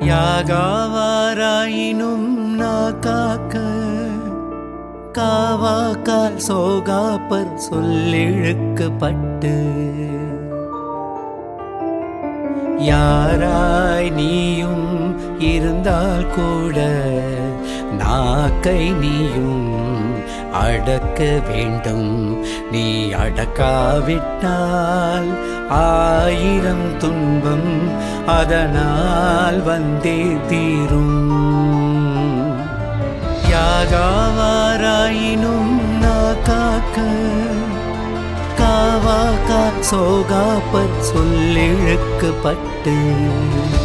யாகாவாராயினும் நான் காக்க காவாக்கால் சோகாப்பர் சொல்லிழுக்கப்பட்டு யாராய் நீயும் இருந்தால் கூட நாக்கை நீயும் அடக்க வேண்டும் நீ அடக்காவிட்டால் ஆயிரம் துன்பம் அதனால் வந்தே தீரும் யாகாவாராயினும் நான் காக்க காவாக்கா சோகாப்பர் சொல்லிழுக்கப்பட்டு